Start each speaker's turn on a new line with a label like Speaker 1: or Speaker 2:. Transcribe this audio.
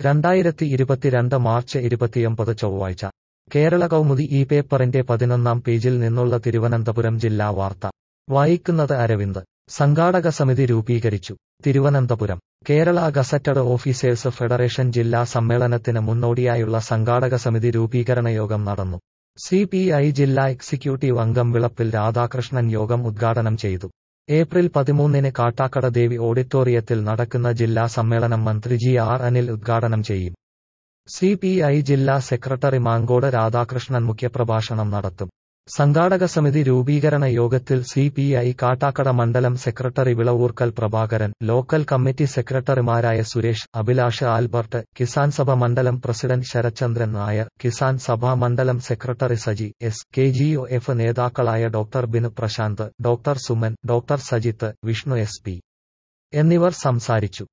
Speaker 1: രണ്ടായിരത്തി ഇരുപത്തിരണ്ട് മാർച്ച് ഇരുപത്തിയൊമ്പത് ചൊവ്വാഴ്ച കേരള കൗമുദി ഈ പേപ്പറിന്റെ പതിനൊന്നാം പേജിൽ നിന്നുള്ള തിരുവനന്തപുരം ജില്ലാ വാർത്ത വായിക്കുന്നത് അരവിന്ദ് സംഘാടക സമിതി രൂപീകരിച്ചു Thiruvananthapuram Kerala gazetted officers federation ജില്ലാ സമ്മേളനത്തിന് മുന്നോടിയായുള്ള സംഘാടക സമിതി രൂപീകരണ യോഗം നടന്നു സി പി ഐ ജില്ലാ എക്സിക്യൂട്ടീവ് അംഗം വിളപ്പിൽ രാധാകൃഷ്ണൻ യോഗം ഉദ്ഘാടനം ചെയ്തു ഏപ്രിൽ പതിമൂന്നിന് കാട്ടാക്കട ദേവി ഓഡിറ്റോറിയത്തിൽ നടക്കുന്ന ജില്ലാ സമ്മേളനം മന്ത്രി ജി ആർ അനിൽ ഉദ്ഘാടനം ചെയ്യും സി പി ഐ ജില്ലാ സെക്രട്ടറി മാങ്കോട് രാധാകൃഷ്ണൻ മുഖ്യപ്രഭാഷണം നടത്തും സംഘാടക സമിതി രൂപീകരണ യോഗത്തിൽ സി പി ഐ കാട്ടാക്കട മണ്ഡലം secretary Vilavoorkal Prabhakaran local committee സെക്രട്ടറിമാരായ സുരേഷ് അഭിലാഷ് ആൽബർട്ട് കിസാൻ സഭ മണ്ഡലം പ്രസിഡന്റ് ശരത്ചന്ദ്രൻ നായർ കിസാൻ സഭാ മണ്ഡലം secretary Saji S K G O F നേതാക്കളായ doctor Binu Prashanth doctor Suman doctor Sajith Vishnu S P എന്നിവർ സംസാരിച്ചു